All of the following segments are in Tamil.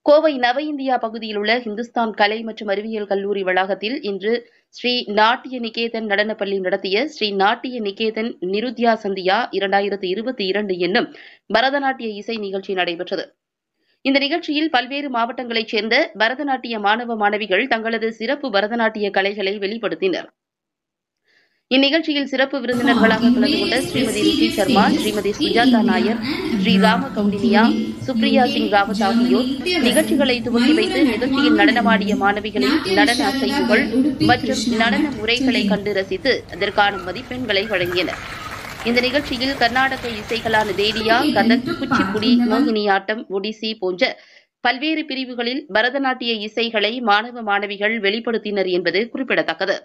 கோவை நவ இந்தியா பகுதியில் உள்ள இந்துஸ்தான் கலை மற்றும் அறிவியல் கல்லூரி வளாகத்தில் இன்று ஸ்ரீ நாட்டிய நிகேதன் நடனப்பள்ளி நடத்திய ஸ்ரீ நாட்டிய நிகேதன் நிருத்யா சந்தியா இரண்டாயிரத்து இருபத்தி இரண்டு என்னும் பரதநாட்டிய இசை நிகழ்ச்சி நடைபெற்றது இந்த நிகழ்ச்சியில் பல்வேறு மாவட்டங்களைச் சேர்ந்த பரதநாட்டிய மாணவ மாணவிகள் தங்களது சிறப்பு பரதநாட்டிய கலைகளை வெளிப்படுத்தினர் இந்நிகழ்ச்சியில் சிறப்பு விருந்தினர்களாக கலந்து கொண்ட ஸ்ரீமதி ருச்சி சர்மா ஸ்ரீமதி சுஜாதா நாயர் ஸ்ரீ ராம கவுண்டினியா சுப்ரியா சிங் ராவத் ஆகியோர் நிகழ்ச்சிகளை துவக்கி வைத்து நிகழ்ச்சியில் நடனமாடிய மாணவிகளின் நடன அசைவுகள் மற்றும் நடன முறைகளை கண்டு ரசித்து அதற்கான மதிப்பெண்களை வழங்கினர் இந்த நிகழ்ச்சியில் கர்நாடக இசைகளான தேடியா கதக் குச்சிப்புடி மோகினியாட்டம் ஒடிசி போன்ற பல்வேறு பிரிவுகளில் பரதநாட்டிய இசைகளை மாணவ மாணவிகள் வெளிப்படுத்தினர் என்பது குறிப்பிடத்தக்கது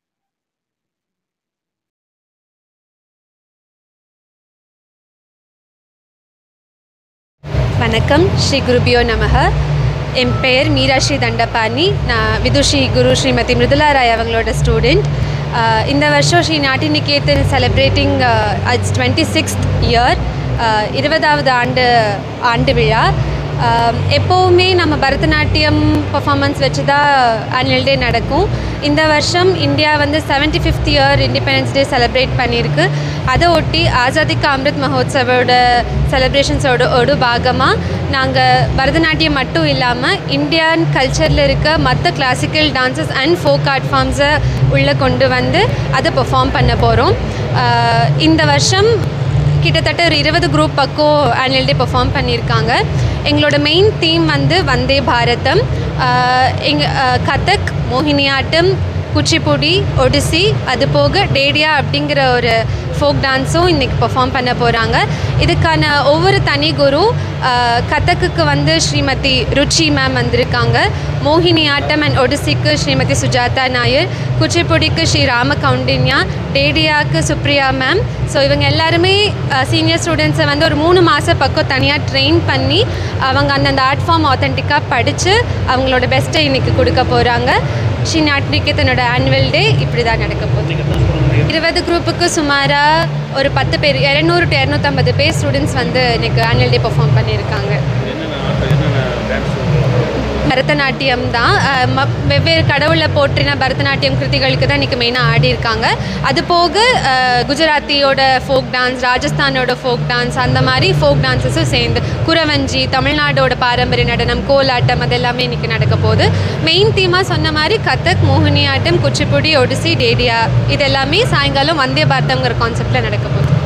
வணக்கம் ஸ்ரீ குருபியோ நமக என் பெயர் மீராஸ்ரீ தண்டபாணி நான் விதுஷி குரு ஸ்ரீமதி மிருதுலா ராய் அவங்களோட ஸ்டூடெண்ட் இந்த வருஷம் Sri Natya Niketan celebrating its twenty sixth year இருபதாவது ஆண்டு ஆண்டு விழா ஆஹ் எப்போவுமே நம்ம பரதநாட்டியம் பர்ஃபார்மன்ஸ் வச்சு தான் ஆனுவல் டே நடக்கும் இந்த வருஷம் இந்தியா வந்து seventy fifth year Independence Day celebrate பண்ணியிருக்கு அதை ஒட்டி ஆசாதி கா அமிர்த் மஹோத்சவோட செலிப்ரேஷன்ஸோட ஒரு பாகமாக நாங்கள் பரதநாட்டியம் மட்டும் இல்லாமல் இந்தியன் கல்ச்சரில் இருக்க மற்ற classical dances and folk art ஃபார்ம்ஸை உள்ளே கொண்டு வந்து அதை பெர்ஃபார்ம் பண்ண போகிறோம் இந்த வருஷம் கிட்டத்தட்ட ஒரு இருபது குரூப் பக்கம் ஆனுவல் டே பெர்ஃபார்ம் பண்ணியிருக்காங்க எங்களோட மெயின் தீம் வந்து வந்தே பாரதம் எங்க கதக் மோகினியாட்டம் குச்சிப்புடி ஒடிசி அது போக டேடியா அப்படிங்கிற ஒரு ஃபோக் டான்ஸும் இன்றைக்கி பெர்ஃபார்ம் பண்ண போகிறாங்க இதுக்கான ஒவ்வொரு தனி குரு கதக்குக்கு வந்து ஸ்ரீமதி ருச்சி மேம் வந்திருக்காங்க மோகினி ஆட்டம் அண்ட் ஒடிசிக்கு ஸ்ரீமதி சுஜாதா நாயர் குச்சிப்புடிக்கு ஸ்ரீ ராம கவுண்டின்யா டேடியாவுக்கு சுப்ரியா மேம் ஸோ இவங்க எல்லாருமே சீனியர் ஸ்டூடெண்ட்ஸை வந்து ஒரு மூணு மாதம் பக்கம் தனியாக ட்ரெயின் பண்ணி அவங்க அந்தந்த ஆர்ட் ஃபார்ம் ஆத்தென்டிக்காக படித்து அவங்களோட பெஸ்ட்டை இன்றைக்கி கொடுக்க போகிறாங்க ஸ்ரீ நாட்டினிகேத்தனோட ஆனுவல் டே இப்படி தான் நடக்க போகுது இருபது குரூப்புக்கு சுமாராக ஒரு பத்து பேர் இரநூறு டு இரநூத்தம்பது பேர் ஸ்டூடெண்ட்ஸ் வந்து இன்னைக்கு ஆனுவல் டே பெர்ஃபார்ம் பண்ணியிருக்காங்க பரதநாட்டியம் தான் அஹ், ம- வெவ்வேறு கடவுளை போற்றின பரதநாட்டியம் கிருதிகளுக்கு தான் இன்றைக்கி மெயினாக ஆடி இருக்காங்க அது போக அஹ், குஜராத்தியோட ஃபோக் டான்ஸ் ராஜஸ்தானோட ஃபோக் டான்ஸ் அந்த மாதிரி ஃபோக் டான்ஸஸும் சேர்ந்து குரவஞ்சி தமிழ்நாடோட பாரம்பரிய நடனம் கோலாட்டம் அது எல்லாமே இன்றைக்கி நடக்க போகுது மெயின் தீமாக சொன்ன மாதிரி கதக் மோகினியாட்டம் குச்சிப்புடி ஒடிசி டேடியா இது எல்லாமே சாயங்காலம் வந்தே பாரதம்ங்கிற கான்செப்டில் நடக்க போகுது